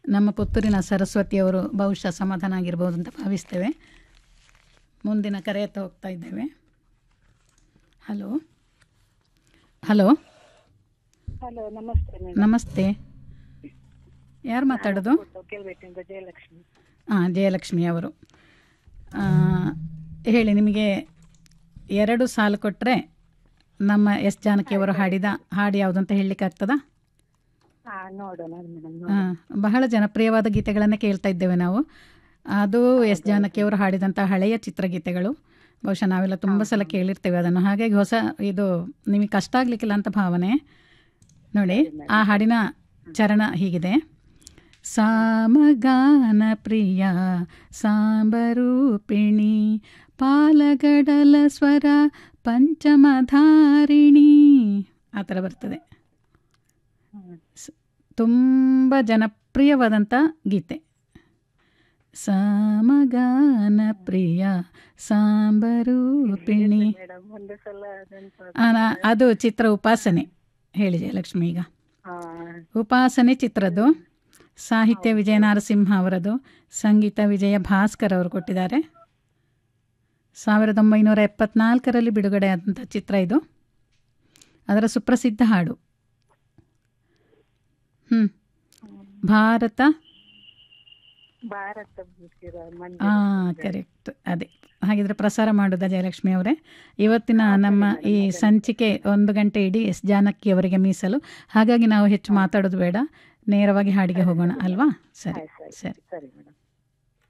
ನಮ್ಮ ಪುತ್ತೂರಿನ ಸರಸ್ವತಿಯವರು ಬಹುಶಃ ಸಮಾಧಾನ ಆಗಿರ್ಬೋದು ಅಂತ ಭಾವಿಸ್ತೇವೆ ಮುಂದಿನ ಕರೆಯತ್ತ ಹೋಗ್ತಾ ಇದ್ದೇವೆ ಹಲೋ ಹಲೋ ಹಲೋ ನಮಸ್ತೆ ಮೇಡಮ್ ನಮಸ್ತೆ ಯಾರು ಮಾತಾಡೋದು ಕೇಳ್ಬೇಕಿಂದ ಜಯಲಕ್ಷ್ಮಿ ಹಾಂ ಜಯಲಕ್ಷ್ಮಿ ಅವರು ಆ, ಹೇಳಿ ನಿಮಗೆ ಎರಡು ಸಾಲು ಕೊಟ್ಟರೆ ನಮ್ಮ ಎಸ್ ಜಾನಕಿಯವರು ಹಾಡಿದ ಹಾಡು ಯಾವುದು ಅಂತ ಹೇಳಲಿಕ್ಕಾಗ್ತದಾ ಹಾ ನೋಡೋಣ ಮೇಡಮ್ ಹಾಂ ಬಹಳ ಜನಪ್ರಿಯವಾದ ಗೀತೆಗಳನ್ನೇ ಕೇಳ್ತಾ ಇದ್ದೇವೆ ನಾವು ಅದು ಎಸ್ ಜಾನಕಿಯವರು ಹಾಡಿದಂಥ ಹಳೆಯ ಚಿತ್ರಗೀತೆಗಳು ಬಹುಶಃ ನಾವೆಲ್ಲ ತುಂಬ ಸಲ ಕೇಳಿರ್ತೇವೆ ಅದನ್ನು ಹಾಗಾಗಿ ಹೊಸ ಇದು ನಿಮಗೆ ಕಷ್ಟ ಆಗಲಿಕ್ಕಿಲ್ಲ ಅಂತ ಭಾವನೆ ನೋಡಿ ಆ ಹಾಡಿನ ಚರಣ ಹೀಗಿದೆ ಸಾಮಗಾನ ಪ್ರಿಯ ಸಾಂಬರೂಪಿಣಿ ಪಾಲಗಡಲ ಸ್ವರ ಪಂಚಮಧಾರಿಣಿ ಆ ಥರ ಬರ್ತದೆ ಸ್- ತುಂಬ ಜನಪ್ರಿಯವಾದಂಥ ಗೀತೆ ಸಾಮಗಾನ ಪ್ರಿಯ ಸಾಂಬರೂಪಿಣಿ ಮೇಡಮ್ ಒಂದು ಸಲ ನೆನ್ಪಾಗ್- ಆ, ನಾ- ಅದು ಚಿತ್ರ ಉಪಾಸನೆ ಹೇಳಿ ಜಯಲಕ್ಷ್ಮಿ ಈಗ ಹಾ ಉಪಾಸನೆ ಚಿತ್ರದ್ದು ಸಾಹಿತ್ಯ ವಿಜಯ ನರಸಿಂಹ ಅವರದು ಸಂಗೀತ ವಿಜಯ ಭಾಸ್ಕರ್ ಅವರು ಕೊಟ್ಟಿದ್ದಾರೆ ಸಾವಿರದ ಒಂಬೈನೂರ ಎಪ್ಪತ್ನಾಲ್ಕರಲ್ಲಿ ಬಿಡುಗಡೆಯಾದಂಥ ಚಿತ್ರ ಇದು ಅದರ ಸುಪ್ರಸಿದ್ಧ ಹಾಡು ಹ್ಞೂ ಭಾರತ ಭಾರತ ಭೂಷಿರ ಮಂಜು ಹಾಂ ಕರೆಕ್ಟ್ ಅದೇ ಹಾಗಿದ್ರೆ ಪ್ರಸಾರ ಮಾಡೋದಾ ಜಯಲಕ್ಷ್ಮಿ ಅವರೇ ಇವತ್ತಿನ ನಮ್ಮ ಈ ಸಂಚಿಕೆ ಒಂದು ಗಂಟೆ ಇಡೀ ಎಸ್ ಜಾನಕಿ ಅವರಿಗೆ ಮೀಸಲು ಹಾಗಾಗಿ ನಾವು ಹೆಚ್ಚು ಮಾತಾಡೋದು ಬೇಡ ನೇರವಾಗಿ ಹಾಡಿಗೆ ಹೋಗೋಣ ಅಲ್ವಾ ಸರಿ ಆಯ್ತು, ಆಯ್ತು. ಸರಿ ಸರಿ ಮೇಡಮ್